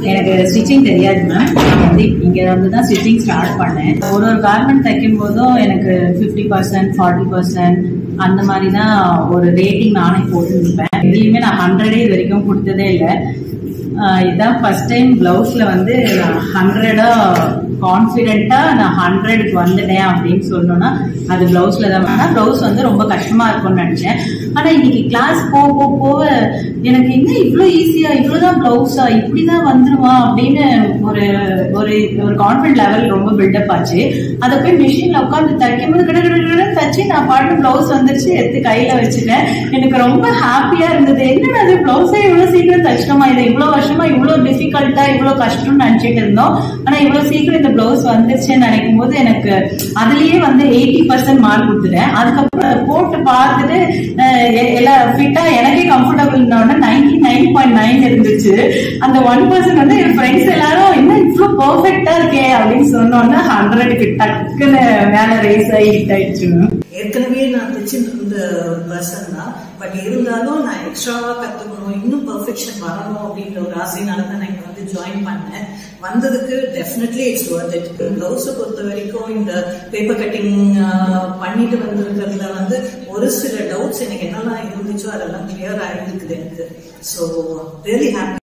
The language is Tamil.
எனக்கு ஸ்டிச்சிங் தெரியாது மேம் நான் வந்து இங்க வந்து தான் ஸ்டிச்சிங் ஸ்டார்ட் பண்ணேன் ஒரு ஒரு கார்மெண்ட் தைக்கும் போதும் எனக்கு ஃபிஃப்டி பர்சன்ட் ஃபார்ட்டி பர்சன்ட் அந்த மாதிரி தான் ஒரு ரேட்டிங் நானே போட்டுருப்பேன் எதுலையுமே நான் ஹண்ட்ரடே இது வரைக்கும் கொடுத்ததே இல்லை இதான் ஃபர்ஸ்ட் டைம் பிளவுஸ்ல வந்து நான் ஹண்ட்ரடா கான்ஃபிடென்ட்டா நான் ஹண்ட்ரடுக்கு வந்துட்டேன் அப்படின்னு சொன்னோம்னா அது பிளவுஸ்ல தான் ஆனா பிளவுஸ் வந்து ரொம்ப கஷ்டமா இருக்கும்னு நினைச்சேன் ஆனா இன்னைக்கு கிளாஸ் போக போக போக எனக்கு என்ன இவ்வளோ ஈஸியா இவ்வளவுதான் பிளவுஸா இப்படிதான் வந்துருமா அப்படின்னு ஒரு ஒரு ஒரு கான்ஃபிடென்ட் லெவல் ரொம்ப பில்டப் ஆச்சு அதை போய் மிஷின்ல உட்காந்து தைக்கும் போது கிட கிட கிடன்னு தச்சு நான் பாட்டு பிளவுஸ் வந்துருச்சு எடுத்து கையில வச்சுட்டேன் எனக்கு ரொம்ப ஹாப்பியா இருந்தது என்னடா அது பிளவுஸே இவ்வளவு சீக்கிரம் தச்சிட்டோமா இதை இவ்வளவு வருஷமா இவ்வளவு டிஃபிகல்ட்டா இவ்வளவு கஷ்டம்னு நினைச்சிட்டு இருந்தோம் ஆனா இவ்வளவு சீக்கிரம் இந்த பிளவுஸ் வந்துருச்சுன்னு நினைக்கும் போது எனக்கு அதுலயே வந்து எயிட்டி பர்சன்ட் மார்க் கொடுத்துட்டேன் அதுக்கப்புறம் அதை போட்டு பார்த்துட்டு அஹ், எ- எல்லாம் ஃபிட்டா எனக்கே comfortable ninety nine point nine இருந்துச்சு அந்த ஒன் பர்சன்ட் வந்து என் ஃப்ரெண்ட்ஸ் எல்லாரும் என்ன இவ்வளவு பெர்ஃபெக்டா இருக்கே அப்படின்னு சொன்னோன்னா ஹண்ட்ரடுக்கு டக்குன்னு மேல ரேஸ் ஆகி ஹிட் ஆயிடுச்சு ஏற்கனவே நான் தைச்சிட்டு இருந்த பர்சன் தான் பட் இருந்தாலும் நான் எக்ஸ்ட்ராவா கத்துக்கணும் இன்னும் பெர்ஃபெக்ஷன் வரணும் அப்படின்ற ஒரு ஆசையினால தான் நான் இங்க வந்து ஜாயின் பண்ணேன் வந்ததுக்கு டெஃபினெட்லி இட்ஸ் ஒர்த் இட் பிளவுஸை பொறுத்த வரைக்கும் இந்த பேப்பர் கட்டிங் பண்ணிட்டு வந்திருக்கிறதுல வந்து ஒரு சில டவுட்ஸ் எனக்கு என்னெல்லாம் இருந்துச்சோ அதெல்லாம் கிளியர் ஆயிருக்குது எனக்கு ஸோ ரியலி ஹாப்பி